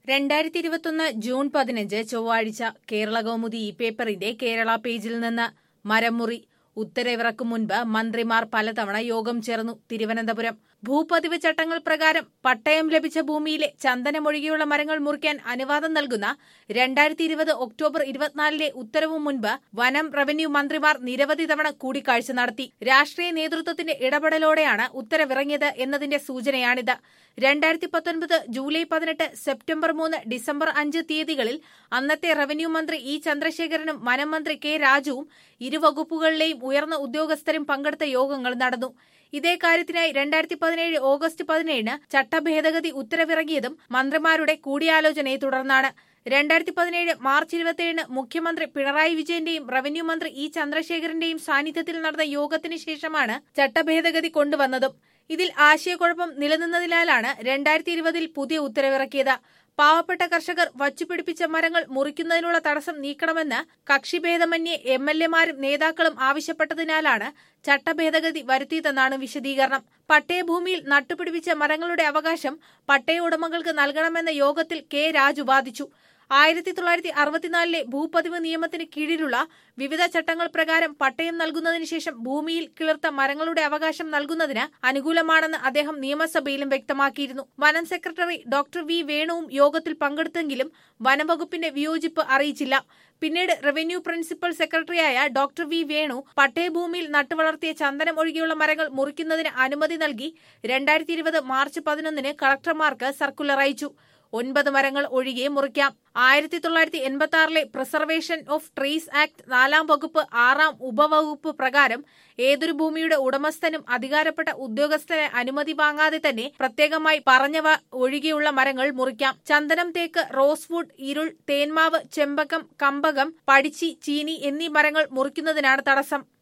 രണ്ടായിരത്തി ഇരുപത്തൊന്ന് ജൂൺ പതിനഞ്ച് ചൊവ്വാഴ്ച കേരള കൗമുദി ഈ പേപ്പറിന്റെ കേരള പേജിൽ നിന്ന് മരമുറി ഉത്തരവിറക്കും മുൻപ് മന്ത്രിമാർ പലതവണ യോഗം ചേർന്നു തിരുവനന്തപുരം ഭൂപതിവ് ചട്ടങ്ങൾ പ്രകാരം പട്ടയം ലഭിച്ച ഭൂമിയിലെ ചന്ദനമൊഴികെയുള്ള മരങ്ങൾ മുറിക്കാൻ അനുവാദം നൽകുന്ന രണ്ടായിരത്തി ഇരുപത് ഒക്ടോബർ ഇരുപത്തിനാലിലെ ഉത്തരവ് മുൻപ് വനം റവന്യൂ മന്ത്രിമാർ നിരവധി തവണ കൂടിക്കാഴ്ച നടത്തി രാഷ്ട്രീയ നേതൃത്വത്തിന്റെ ഇടപെടലോടെയാണ് ഉത്തരവിറങ്ങിയത് എന്നതിന്റെ സൂചനയാണിത് രണ്ടായിരത്തി പത്തൊൻപത് ജൂലൈ പതിനെട്ട് സെപ്റ്റംബർ മൂന്ന് ഡിസംബർ അഞ്ച് തീയതികളിൽ അന്നത്തെ റവന്യൂ മന്ത്രി ഇ ചന്ദ്രശേഖരനും വനം മന്ത്രി കെ രാജുവും ഇരുവകുപ്പുകളിലെയും ഉയർന്ന ഉദ്യോഗസ്ഥരും പങ്കെടുത്ത യോഗങ്ങൾ നടന്നു ഇതേ കാര്യത്തിനായി രണ്ടായിരത്തി പതിനേഴ് ഓഗസ്റ്റ് പതിനേഴിന് ചട്ടഭേദഗതി ഉത്തരവിറങ്ങിയതും മന്ത്രിമാരുടെ കൂടിയാലോചനയെ തുടർന്നാണ് രണ്ടായിരത്തി പതിനേഴ് മാർച്ച് ഇരുപത്തിയേഴിന് മുഖ്യമന്ത്രി പിണറായി വിജയന്റെയും റവന്യൂ മന്ത്രി ഇ ചന്ദ്രശേഖരന്റെയും സാന്നിധ്യത്തിൽ നടന്ന യോഗത്തിന് ശേഷമാണ് ചട്ടഭേദഗതി കൊണ്ടുവന്നതും ഇതിൽ ആശയക്കുഴപ്പം നിലനിന്നതിനാലാണ് രണ്ടായിരത്തി ഇരുപതിൽ പുതിയ ഉത്തരവിറക്കിയത് പാവപ്പെട്ട കർഷകർ വച്ചുപിടിപ്പിച്ച മരങ്ങൾ മുറിക്കുന്നതിനുള്ള തടസ്സം നീക്കണമെന്ന് കക്ഷിഭേദമന്യേ എം എൽ എമാരും നേതാക്കളും ആവശ്യപ്പെട്ടതിനാലാണ് ചട്ടഭേദഗതി വരുത്തിയതെന്നാണ് വിശദീകരണം പട്ടയഭൂമിയിൽ നട്ടുപിടിപ്പിച്ച മരങ്ങളുടെ അവകാശം പട്ടയ ഉടമകൾക്ക് നൽകണമെന്ന യോഗത്തിൽ കെ രാജു വാദിച്ചു ആയിരത്തി തൊള്ളായിരത്തി അറുപത്തിനാലിലെ ഭൂപതിവ് നിയമത്തിന് കീഴിലുള്ള വിവിധ ചട്ടങ്ങൾ പ്രകാരം പട്ടയം നൽകുന്നതിന് ശേഷം ഭൂമിയിൽ കിളിർത്ത മരങ്ങളുടെ അവകാശം നൽകുന്നതിന് അനുകൂലമാണെന്ന് അദ്ദേഹം നിയമസഭയിലും വ്യക്തമാക്കിയിരുന്നു വനം സെക്രട്ടറി ഡോക്ടർ വി വേണുവും യോഗത്തിൽ പങ്കെടുത്തെങ്കിലും വനംവകുപ്പിന്റെ വിയോജിപ്പ് അറിയിച്ചില്ല പിന്നീട് റവന്യൂ പ്രിൻസിപ്പൽ സെക്രട്ടറിയായ ഡോക്ടർ വി വേണു പട്ടയഭൂമിയിൽ നട്ടുവളർത്തിയ ചന്ദനം ഒഴികെയുള്ള മരങ്ങൾ മുറിക്കുന്നതിന് അനുമതി നൽകി രണ്ടായിരത്തി ഇരുപത് മാർച്ച് പതിനൊന്നിന് കളക്ടർമാർക്ക് സർക്കുലർ അയച്ചു ഒൻപത് മരങ്ങൾ ഒഴികെ മുറിക്കാം ആയിരത്തി തൊള്ളായിരത്തി എൺപത്തി ആറിലെ പ്രിസർവേഷൻ ഓഫ് ട്രീസ് ആക്ട് നാലാം വകുപ്പ് ആറാം ഉപവകുപ്പ് പ്രകാരം ഏതൊരു ഭൂമിയുടെ ഉടമസ്ഥനും അധികാരപ്പെട്ട ഉദ്യോഗസ്ഥനെ അനുമതി വാങ്ങാതെ തന്നെ പ്രത്യേകമായി പറഞ്ഞവ ഒഴികെയുള്ള മരങ്ങൾ മുറിക്കാം ചന്ദനം തേക്ക് റോസ്വുഡ് ഇരുൾ തേന്മാവ് ചെമ്പകം കമ്പകം പടിച്ചി ചീനി എന്നീ മരങ്ങൾ മുറിക്കുന്നതിനാണ് തടസ്സം